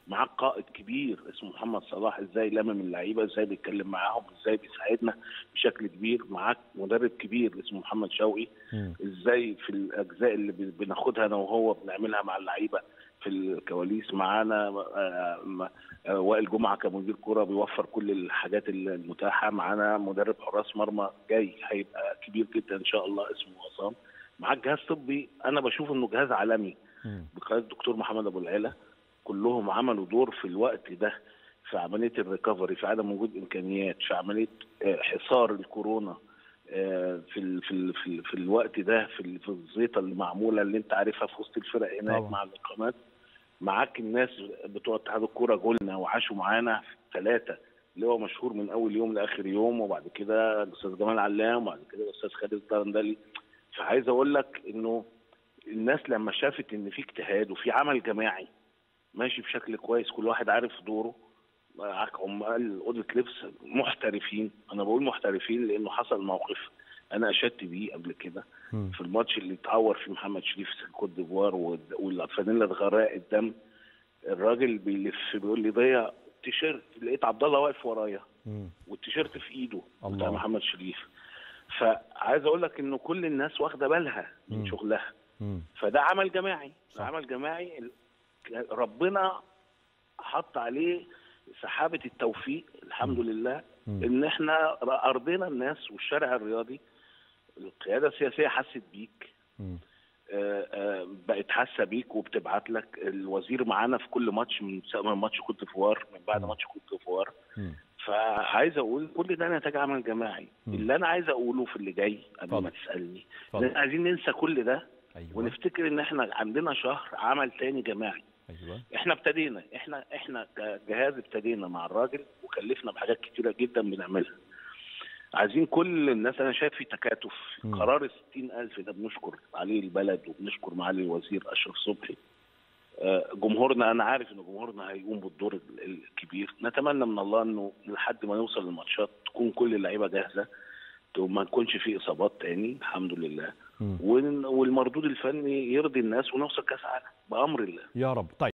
معاك قائد كبير اسمه محمد صلاح ازاي لمم اللعيبه ازاي بيتكلم معاهم ازاي بيساعدنا بشكل كبير معاك مدرب كبير اسمه محمد شوقي مم. ازاي في الاجزاء اللي بن- بناخدها انا وهو بنعملها مع اللعيبه في الكواليس معانا آه، م- آه، وائل جمعه كمدير كوره بيوفر كل الحاجات المتاحه معانا مدرب حراس مرمى جاي هيبقى كبير جدا ان شاء الله اسمه عصام معاك جهاز طبي انا بشوف انه جهاز عالمي مم. بقياده الدكتور محمد ابو العلا كلهم عملوا دور في الوقت ده في عمليه الريكفري في عدم وجود امكانيات في عمليه آه، حصار الكورونا آه، في ال في ال في, ال في الوقت ده في ال- في الزيطه اللي معموله اللي انت عارفها في وسط الفرق هناك طبعا. مع الاقامات معاك الناس بتوع اتحاد الكوره جولنا وعاشوا معانا ثلاثه اللي هو مشهور من اول يوم لاخر يوم وبعد كده الاستاذ جمال علام وبعد كده الاستاذ خالد الدرندلي فعايز اقول لك انه الناس لما شافت ان في اجتهاد وفي عمل جماعي ماشي بشكل كويس كل واحد عارف دوره معاك عمال اوضه لبس محترفين انا بقول محترفين لانه حصل موقف انا اشدت بيه قبل كده مم. في الماتش اللي اتعور فيه محمد شريف في كوت ديفوار والد- والفانيلا اتغرق الدم الراجل بيلف بيقول لي ضيع التيشيرت لقيت عبد الله واقف ورايا مم. والتيشيرت في ايده الله. بتاع محمد شريف فعايز اقول لك انه كل الناس واخده بالها مم. من شغلها مم. فده عمل جماعي صح. ده عمل جماعي ال- ربنا حط عليه سحابه التوفيق الحمد لله مم. ان احنا ارضينا الناس والشارع الرياضي القياده السياسيه حست بيك مم. آه، آه، بقت حاسه بيك وبتبعت لك الوزير معانا في كل ماتش من سواء من ماتش كوت ديفوار من بعد مم. ماتش كوت ديفوار مم. فعايز اقول كل ده نتاج عمل جماعي مم. اللي انا عايز اقوله في اللي جاي قبل ما اتفضل. تسالني اتفضل. إن عايزين ننسى كل ده ايوه ونفتكر ان احنا عندنا شهر عمل تاني جماعي ايوه احنا ابتدينا احنا احنا كجهاز ابتدينا مع الراجل وكلفنا بحاجات كتيره جدا بنعملها عايزين كل الناس انا شايف في تكاتف مم. قرار ال 60000 ده بنشكر عليه البلد وبنشكر معالي الوزير اشرف صبحي آه، جمهورنا انا عارف ان جمهورنا هيقوم بالدور ال- الكبير نتمنى من الله انه لحد ما نوصل للماتشات تكون كل اللعيبه جاهزه وما نكونش في اصابات تاني الحمد لله مم. وال- والمردود الفني يرضي الناس ونوصل كاس عالم بامر الله يا رب طيب